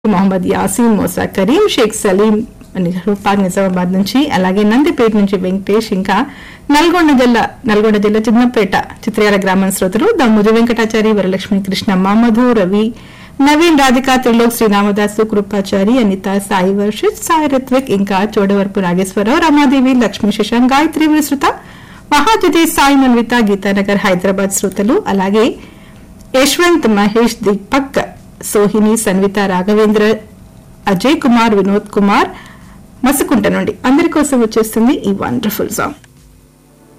మొహమ్మద్ యాసీన్ మోసా కరీం షేక్ సలీం నిజామాబాద్ నిజామాబాద్ నుంచి అలాగే నందిపేట నుంచి వెంకటేష్ ఇంకా నల్గొండ జిల్లా నల్గొండ జిల్లా చిన్నపేట చిత్రయాల గ్రామం శ్రోతలు దమ్ముది వెంకటాచారి వరలక్ష్మి కృష్ణమ్మ మధు రవి నవీన్ రాధిక త్రిలోక్ శ్రీరామదాసు కృపాచారి అనిత సాయి వర్షిత్ సాయి రిత్విక్ ఇంకా చోడవరపు నాగేశ్వరరావు రమాదేవి లక్ష్మీ శశాంక్ గాయత్రి విస్తృత మహాతిథి సాయి మన్విత గీతానగర్ హైదరాబాద్ శ్రోతలు అలాగే యశ్వంత్ మహేష్ దీపక్ సోహిని సన్విత రాఘవేంద్ర అజయ్ కుమార్ వినోద్ కుమార్ మసుకుంట నుండి అందరి కోసం వచ్చేస్తుంది ఈ వండర్ఫుల్ సాంగ్